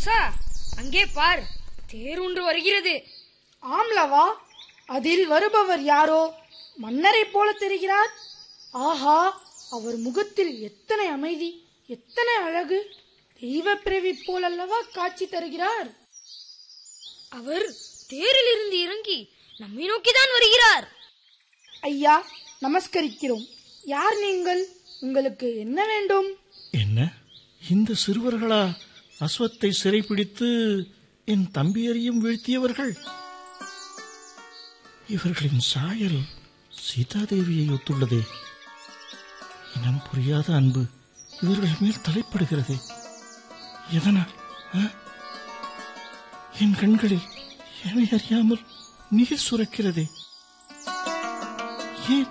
கம்சா அங்கே பார் தேர் ஒன்று வருகிறது ஆம்லவா அதில் வருபவர் யாரோ மன்னரைப் போல தெரிகிறார் ஆஹா அவர் முகத்தில் எத்தனை அமைதி எத்தனை அழகு தெய்வ பிறவி போலல்லவா காட்சி தருகிறார் அவர் தேரில் இருந்து இறங்கி நம்மை நோக்கிதான் வருகிறார் ஐயா நமஸ்கரிக்கிறோம் யார் நீங்கள் உங்களுக்கு என்ன வேண்டும் என்ன இந்த சிறுவர்களா அஸ்வத்தை சிறைப்பிடித்து என் தம்பியரையும் வீழ்த்தியவர்கள் இவர்களின் சாயல் சீதாதேவியை ஒத்துள்ளதே இனம் புரியாத அன்பு இவர்கள் மேல் தலைப்படுகிறது எதனால் ஆ? என் கண்களில் என்னை அறியாமல் நீர் சுரக்கிறதே ஏன்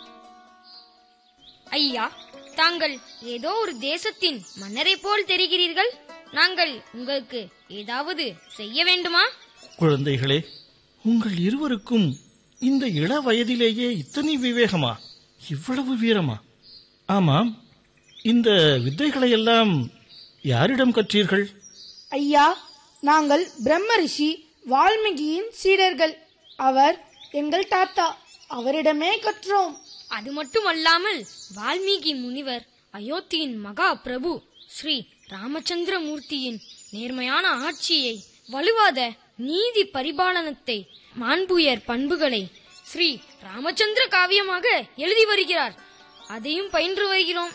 ஐயா தாங்கள் ஏதோ ஒரு தேசத்தின் மன்னரைப் போல் தெரிகிறீர்கள் நாங்கள் உங்களுக்கு ஏதாவது செய்ய வேண்டுமா குழந்தைகளே உங்கள் இருவருக்கும் இந்த இள வயதிலேயே இத்தனை விவேகமா இவ்வளவு வீரமா ஆமாம் இந்த வித்தைகளை எல்லாம் யாரிடம் கற்றீர்கள் ஐயா நாங்கள் பிரம்ம ரிஷி வால்மீகியின் சீடர்கள் அவர் எங்கள் தாத்தா அவரிடமே கற்றோம் அது மட்டுமல்லாமல் வால்மீகி முனிவர் அயோத்தியின் மகா பிரபு ஸ்ரீ ராமச்சந்திர மூர்த்தியின் நேர்மையான ஆட்சியை வலுவாத நீதி பரிபாலனத்தை மாண்புயர் பண்புகளை ஸ்ரீ ராமச்சந்திர காவியமாக எழுதி வருகிறார் அதையும் பயின்று வருகிறோம்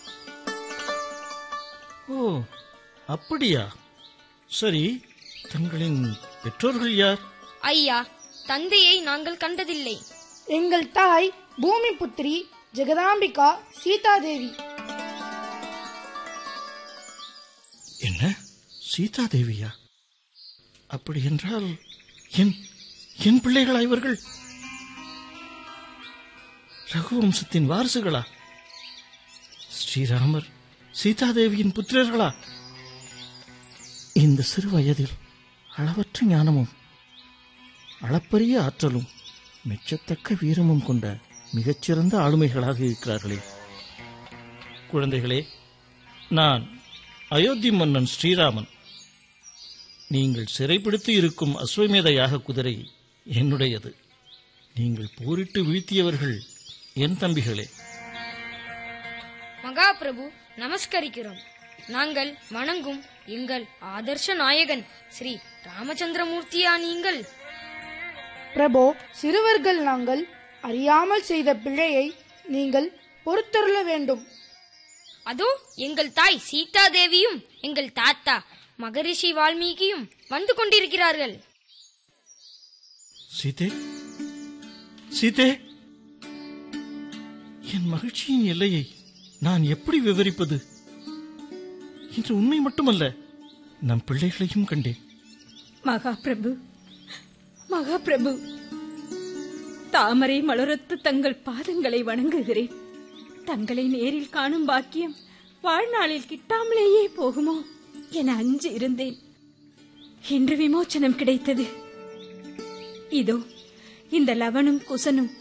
ஓ அப்படியா சரி தங்களின் பெற்றோர்கள் யார் ஐயா தந்தையை நாங்கள் கண்டதில்லை எங்கள் தாய் பூமி புத்திரி ஜெகதாம்பிகா சீதாதேவி என்ன சீதாதேவியா அப்படி என்றால் என் என் பிள்ளைகளா இவர்கள் ரகுவம்சத்தின் வாரிசுகளா ஸ்ரீராமர் சீதாதேவியின் புத்திரர்களா இந்த சிறு வயதில் அளவற்ற ஞானமும் அளப்பரிய ஆற்றலும் மெச்சத்தக்க வீரமும் கொண்ட மிகச்சிறந்த ஆளுமைகளாக இருக்கிறார்களே குழந்தைகளே நான் அயோத்தி மன்னன் ஸ்ரீராமன் நீங்கள் சிறைப்பிடித்து இருக்கும் அஸ்வமேத யாக குதிரை என்னுடையது நீங்கள் போரிட்டு வீழ்த்தியவர்கள் என் தம்பிகளே மகா பிரபு நமஸ்கரிக்கிறோம் நாங்கள் வணங்கும் எங்கள் ஆதர்ஷ நாயகன் ஸ்ரீ ராமச்சந்திரமூர்த்தியா நீங்கள் பிரபோ சிறுவர்கள் நாங்கள் அறியாமல் செய்த பிழையை நீங்கள் பொறுத்தருள வேண்டும் அதோ எங்கள் தாய் சீதா தேவியும் எங்கள் தாத்தா மகரிஷி வால்மீகியும் வந்து கொண்டிருக்கிறார்கள் சீதே சீதே என் மகிழ்ச்சியின் எல்லையை நான் எப்படி விவரிப்பது இன்று உண்மை மட்டுமல்ல நம் பிள்ளைகளையும் கண்டேன் மகாபிரபு மகாபிரபு தாமரை மலரத்து தங்கள் பாதங்களை வணங்குகிறேன் தங்களை நேரில் காணும் பாக்கியம் வாழ்நாளில் கிட்டாமலேயே போகுமோ என அஞ்சு இருந்தேன் இன்று விமோச்சனம் கிடைத்தது இதோ இந்த லவனும் குசனும்